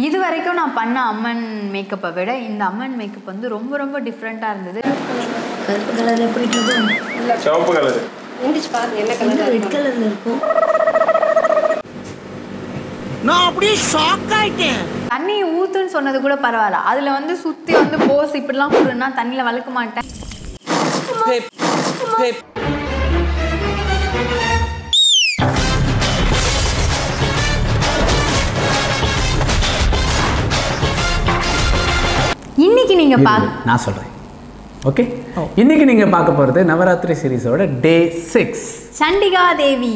இது வரைக்கும் நான் பண்ண அம்மன் மேக்கப்பை விட இந்த அம்மன் மேக்கப் வந்து ரொம்ப ரொம்ப டிஃப்ரெண்ட்டாக இருந்தது கருப்பு கலரில் போயிட்டு இருக்கும் சிவப்பு கலர் எந்திரிச்சு பாருங்க என்ன கலர் ரெட் கலரில் இருக்கும் நான் அப்படியே ஷாக் ஆயிட்டேன் தண்ணி ஊத்துன்னு சொன்னது கூட பரவாயில்ல அதில் வந்து சுற்றி வந்து போஸ் இப்படிலாம் கொடுன்னா தண்ணியில் வளர்க்க மாட்டேன் இன்னைக்கு நீங்க பா நான் சொல்கிறேன் ஓகே இன்னைக்கு நீங்கள் பார்க்க போகிறது நவராத்திரி சீரிஸோட டே சிக்ஸ் சண்டிகா தேவி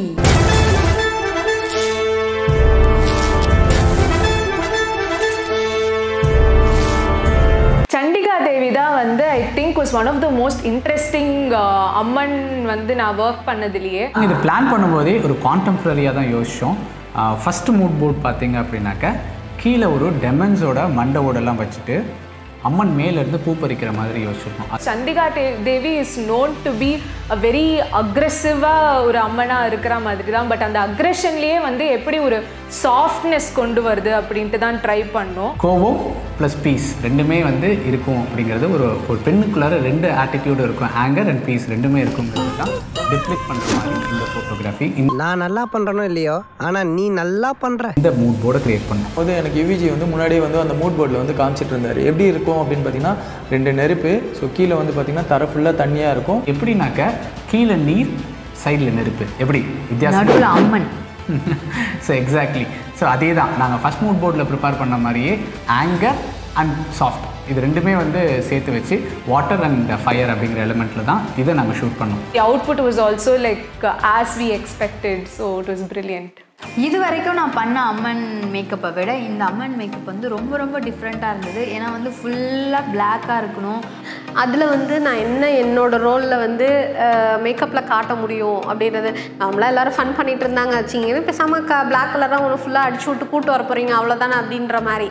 சண்டிகா தேவி தான் வந்து I think was one of the most interesting amman வந்து நான் ஒர்க் பண்ணதுலயே இது பிளான் பண்ணும்போதே ஒரு கான்டெம்ப்ரரியாக தான் யோசித்தோம் ஃபஸ்ட்டு மூட் போர்ட் பார்த்தீங்க அப்படின்னாக்க கீழே ஒரு டெமன்ஸோட மண்டவோடெல்லாம் வச்சுட்டு அம்மன் மேலேருந்து பூ பறிக்கிற மாதிரி யோசிச்சிருக்கோம் சண்டிகா தே- Devi is known to be a very அக்ரெசிவாக ஒரு அம்மனாக இருக்கிற மாதிரி தான் பட் அந்த அக்ரெஷன்லேயே வந்து எப்படி ஒரு சாஃப்ட்னஸ் கொண்டு வருது அப்படின்ட்டு தான் ட்ரை பண்ணோம் கோவம் ப்ளஸ் பீஸ் ரெண்டுமே வந்து இருக்கும் அப்படிங்கிறது ஒரு ஒரு பெண்ணுக்குள்ளார ரெண்டு ஆட்டிடியூடு இருக்கும் ஆங்கர் அண்ட் பீஸ் ரெண்டுமே இருக்குங்கிறது தான் டிப்ளிக் பண்ணுற மாதிரி இந்த ஃபோட்டோகிராஃபி நான் நல்லா பண்றேனோ இல்லையோ ஆனா நீ நல்லா பண்ற இந்த மூட் போர்டை கிரியேட் பண்ணோம் போது எனக்கு யூவிஜி வந்து முன்னாடியே வந்து அந்த மூட் போர்டில் வந்து காமிச்சிட்டு இருந்தார் எப்படி இருக்கும் அப்படின்னு பார்த்தீங்கன்னா ரெண்டு நெருப்பு ஸோ கீழே வந்து பார்த்தீங்கன்னா தர ஃபுல்லாக தண்ணியாக இருக்கும் எப்படின்னாக்க கீழே நீர் சைடில் நெருப்பு எப்படி வித்தியாசம் நடுவில் அம்மன் ஸோ எக்ஸாக்ட்லி ஸோ அதே தான் நாங்கள் ஃபஸ்ட் மூட் போர்டில் ப்ரிப்பேர் பண்ண மாதிரியே ஆங்கர் அண்ட் சாஃப்ட் இது ரெண்டுமே வந்து சேர்த்து வச்சு வாட்டர் அண்ட் ஃபயர் அப்படிங்கிற எலிமெண்ட்டில் தான் இதை நாங்கள் ஷூட் பண்ணோம் the output was also like as we expected so it was brilliant இது வரைக்கும் நான் பண்ண அம்மன் மேக்கப்பை விட இந்த அம்மன் மேக்கப் வந்து ரொம்ப ரொம்ப டிஃப்ரெண்ட்டாக இருந்தது ஏன்னா வந்து ஃபுல்லாக பிளாக்காக இருக்கணும் அதில் வந்து நான் என்ன என்னோட ரோலில் வந்து மேக்கப்பில் காட்ட முடியும் அப்படின்றது நம்மளாம் எல்லாரும் ஃபன் பண்ணிட்டு இருந்தாங்க வச்சிங்கன்னா பேசாமல் க பிளாக் கலராக ஒன்று ஃபுல்லாக அடிச்சு விட்டு கூட்டு வர போகிறீங்க அவ்வளோதானே அப்படின்ற மாதிரி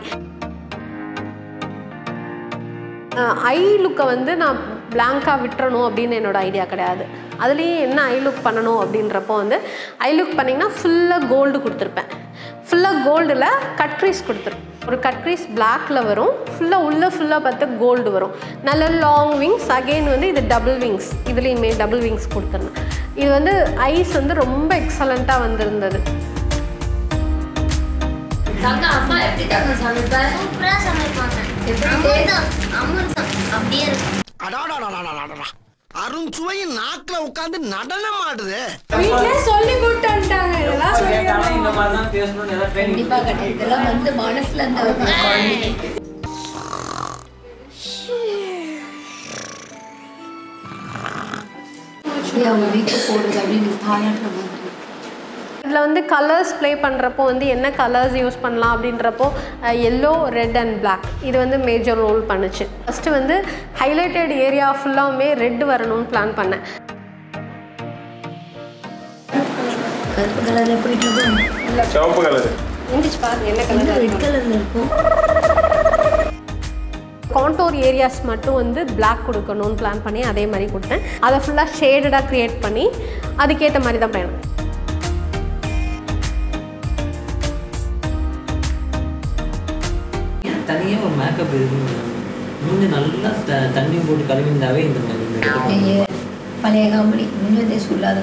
ஐ லுக்கை வந்து நான் பிளாங்காக விட்டுறணும் அப்படின்னு என்னோட ஐடியா கிடையாது அதுலேயே என்ன ஐ லுக் பண்ணணும் அப்படின்றப்போ வந்து ஐ லுக் பண்ணிங்கன்னா ஃபுல்லாக கோல்டு கொடுத்துருப்பேன் ஃபுல்லாக கோல்டில் கட்ரீஸ் கொடுத்துருப்பேன் ஒரு கட்ரீஸ் பிளாக்ல வரும் ஃபுல்லாக உள்ளே ஃபுல்லாக பார்த்தா கோல்டு வரும் நல்ல லாங் விங்ஸ் அகெயின் வந்து இது டபுள் விங்ஸ் இதுலேயுமே டபுள் விங்ஸ் கொடுத்துருந்தேன் இது வந்து ஐஸ் வந்து ரொம்ப எக்ஸலண்ட்டாக வந்திருந்தது தங்க அம்மா எப்படி தங்க சமைப்பார் சூப்பரா சமைப்பாங்க எப்படி அமிர்தம் அப்படியே இருக்கும் அடாடாடாடாடாடா அருண்சுவையின் நாக்குல உட்கார்ந்து நடனம் ஆடுது வீட்டிலே சொல்லி கூப்பிட்டு வந்துட்டாங்க இதெல்லாம் கண்டிப்பா கிடையாது இதெல்லாம் வந்து மனசுல இருந்து வந்து குழந்தைங்களுக்கு அப்படியே அவங்க மேக்கப் போடுறது அப்படின்னு பாராட்டுற மாதிரி இருக்கு. இதில் வந்து கலர்ஸ் ப்ளே பண்ணுறப்போ வந்து என்ன கலர்ஸ் யூஸ் பண்ணலாம் அப்படின்றப்போ எல்லோ ரெட் அண்ட் பிளாக் இது வந்து மேஜர் ரோல் பண்ணுச்சு ஃபஸ்ட்டு வந்து ஹைலைட்டட் ஏரியா ஃபுல்லாமே ரெட் வரணும்னு பிளான் பண்ணேன் கருப்பு கலரில் போயிட்டு இருக்கும் சிவப்பு கலர் எந்திரிச்சு பாருங்க என்ன கலர் ரெட் கலரில் இருக்கும் கான்டோர் ஏரியாஸ் மட்டும் வந்து பிளாக் கொடுக்கணும்னு பிளான் பண்ணி அதே மாதிரி கொடுத்தேன் அதை ஃபுல்லாக ஷேடடாக க்ரியேட் பண்ணி அதுக்கேற்ற மாதிரி தான் பயணம் தனியாக ஒரு மேக்கப் இருக்குங்க மூஞ்சி நல்லா த- தண்ணி போட்டு கழுவிந்தாவே இந்த மாதிரி இந்த இது பண்ணும். ஐயே, பழைய காமெடி உண்மையதே சொல்லாத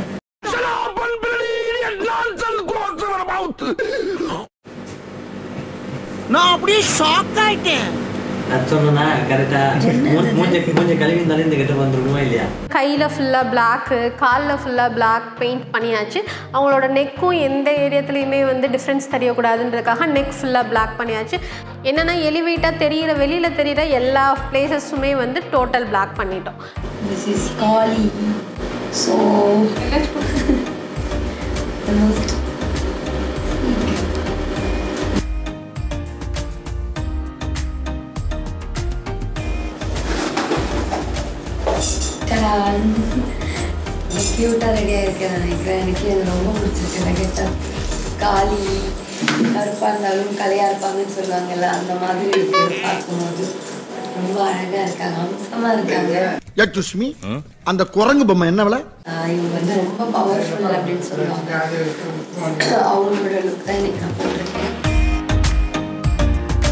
நான் அப்படியே ஷாக் ஆயிட்டேன் நான் சொன்னேன்னா கரெக்டாக மூஞ்ச மூஞ்ச கழுவிந்தாலே இந்த கெட்ட வந்துருக்குமா இல்லையா கையில் ஃபுல்லாக பிளாக்கு காலில் ஃபுல்லாக பிளாக் பெயிண்ட் பண்ணியாச்சு அவங்களோட நெக்கும் எந்த ஏரியாத்துலேயுமே வந்து டிஃப்ரென்ஸ் தெரியக்கூடாதுன்றதுக்காக நெக் ஃபுல்லாக பிளாக் பண்ணியாச்சு என்னென்னா எலிவேட்டாக தெரியிற வெளியில் தெரியிற எல்லா பிளேசஸுமே வந்து டோட்டல் பிளாக் பண்ணிட்டோம் this is Kali so most க்யூட்டாக ரெடியாக இருக்கேன் நினைக்கிறேன் எனக்கு இது ரொம்ப பிடிச்சிருக்கு எனக்கு கேட்டால் காளி கருப்பாக இருந்தாலும் கலையாக இருப்பாங்கன்னு சொல்லுவாங்கல்ல அந்த மாதிரி இருக்கு பார்க்கும்போது ரொம்ப அழகாக இருக்காங்க அம்சமாக இருக்காங்க யட்சுஷ்மி அந்த குரங்கு பொம்மை என்ன விலை ஆஹ் இவங்க வந்து ரொம்ப பவர்ஃபுல் அப்படின்னு சொல்லுவாங்க அவங்களோட லுக் தான் இன்னைக்கு நான் போட்டிருக்கேன்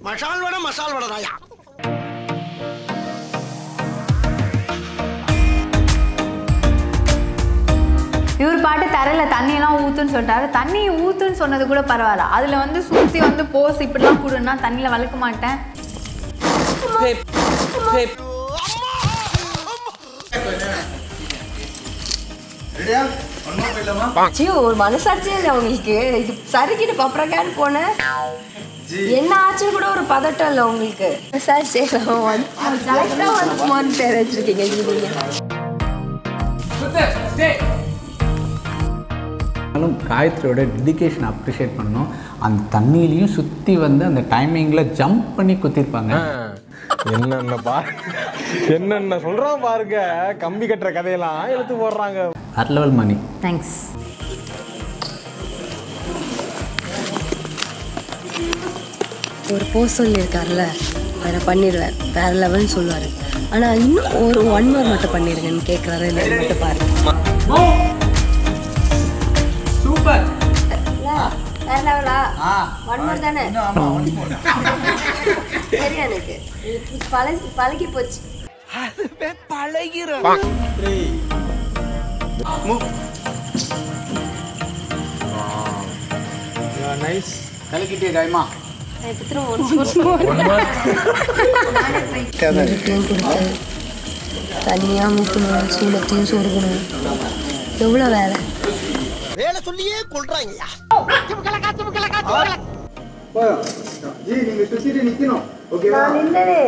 மசால் வடை மசால் வடை தாயா இவர் பாட்டு தரையில தண்ணியெல்லாம் ஊத்துன்னு சொல்லிட்டாரு தண்ணி ஊத்துன்னு சொன்னது கூட பரவாயில்ல அதுல வந்து சுத்தி வந்து போஸ் இப்படிலாம் கொடுன்னா தண்ணியில வளர்க்க மாட்டேன் சி ஒரு மனசாட்சியே இல்லை உங்களுக்கு இது சரிக்கிட்டு பப்பரக்கான்னு போனேன் என்ன ஆச்சுன்னு கூட ஒரு பதட்டம் இல்லை உங்களுக்கு மனசாட்சியே இல்லாம வந்து கரெக்டாக வந்து பேர் வச்சிருக்கீங்க நீங்க ஆனாலும் காயத்ரியோட டெடிகேஷன் அப்ரிஷியேட் பண்ணணும் அந்த தண்ணியிலையும் சுற்றி வந்து அந்த டைமிங்கில் ஜம்ப் பண்ணி குத்திருப்பாங்க என்னென்ன பா என்னென்ன சொல்றான் பாருங்க கம்பி கட்டுற கதையெல்லாம் எடுத்து போடுறாங்க வேற லெவல் மணி தேங்க்ஸ் ஒரு போஸ் சொல்லியிருக்கார்ல வேற பண்ணிடுவேன் வேற லெவல்னு சொல்லுவார் ஆனால் இன்னும் ஒரு ஒன் மோர் மட்டும் பண்ணிடுங்கன்னு கேட்குறாரு இல்லை மட்டும் பாருங்க சூப்பர் வேற லெவலா ஒன் மோர் தானே சரி எனக்கு இது பழகி பழகி போச்சு நைஸ் கலக்கிட்டே காயமா நான் இப்போ திரும்ப ஒன் மோர் நெருப்பையும் கொடுத்து தண்ணியாக முக்கணும் சூளத்தையும் சொருகணும் எவ்வளோ வேலை வேலை சொல்லியே கொள்றாங்கய்யா நான் நின்னனே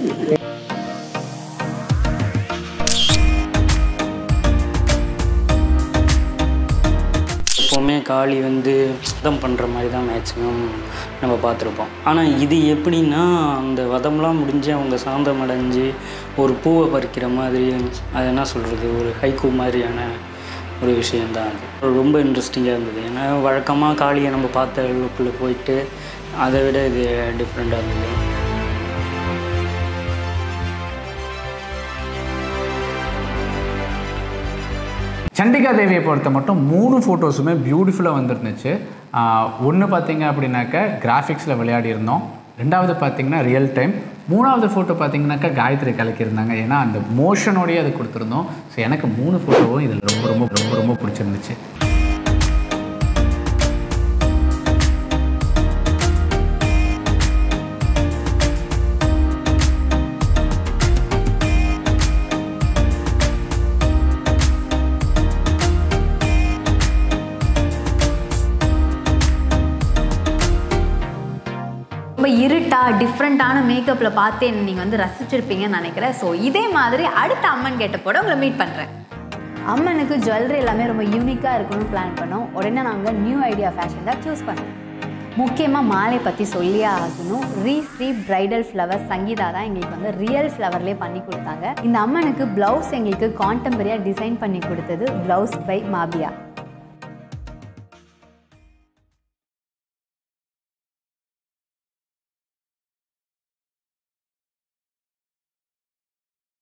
எப்போவுமே காளி வந்து வதம் பண்ணுற மாதிரி தான் மேக்ஸிமம் நம்ம பார்த்துருப்போம் ஆனால் இது எப்படின்னா அந்த வதம்லாம் முடிஞ்சு அவங்க சாந்தம் அடைஞ்சு ஒரு பூவை பறிக்கிற மாதிரி அது என்ன சொல்கிறது ஒரு ஹைக்கூ மாதிரியான ஒரு விஷயந்தான் அது ரொம்ப இன்ட்ரெஸ்டிங்காக இருந்தது ஏன்னா வழக்கமாக காளியை நம்ம பார்த்த லுக்கில் போயிட்டு அதை விட இது டிஃப்ரெண்ட்டாக இருந்தது சண்டிகா தேவியை பொறுத்த மட்டும் மூணு ஃபோட்டோஸுமே பியூட்டிஃபுல்லாக வந்துருந்துச்சு ஒன்று பார்த்தீங்க அப்படின்னாக்க கிராஃபிக்ஸில் விளையாடி இருந்தோம் ரெண்டாவது பார்த்தீங்கன்னா ரியல் டைம் மூணாவது ஃபோட்டோ பார்த்தீங்கன்னாக்கா காயத்ரி கலக்கியிருந்தாங்க ஏன்னா அந்த மோஷனோடயே அது கொடுத்துருந்தோம் ஸோ எனக்கு மூணு ஃபோட்டோவும் இதில் ரொம்ப ரொம்ப ரொம்ப ரொம்ப பிடிச்சிருந்துச்சு ரொம்ப இருட்டாக டிஃப்ரெண்ட்டான மேக்கப்பில் பார்த்து என்ன நீங்கள் வந்து ரசிச்சிருப்பீங்கன்னு நினைக்கிறேன் ஸோ இதே மாதிரி அடுத்த அம்மன் கேட்டப்போட உங்களை மீட் பண்ணுறேன் அம்மனுக்கு ஜுவல்லரி எல்லாமே ரொம்ப யூனிக்காக இருக்கணும்னு பிளான் பண்ணோம் உடனே நாங்கள் நியூ ஐடியா ஃபேஷன் தான் சூஸ் பண்ணோம் முக்கியமாக மாலை பற்றி சொல்லியே ஆகணும் ரீ ஸ்ரீ பிரைடல் ஃப்ளவர் சங்கீதா தான் எங்களுக்கு வந்து ரியல் ஃப்ளவர்லேயே பண்ணி கொடுத்தாங்க இந்த அம்மனுக்கு ப்ளவுஸ் எங்களுக்கு கான்டெம்பரியாக டிசைன் பண்ணி கொடுத்தது ப்ளவுஸ் பை மாபியா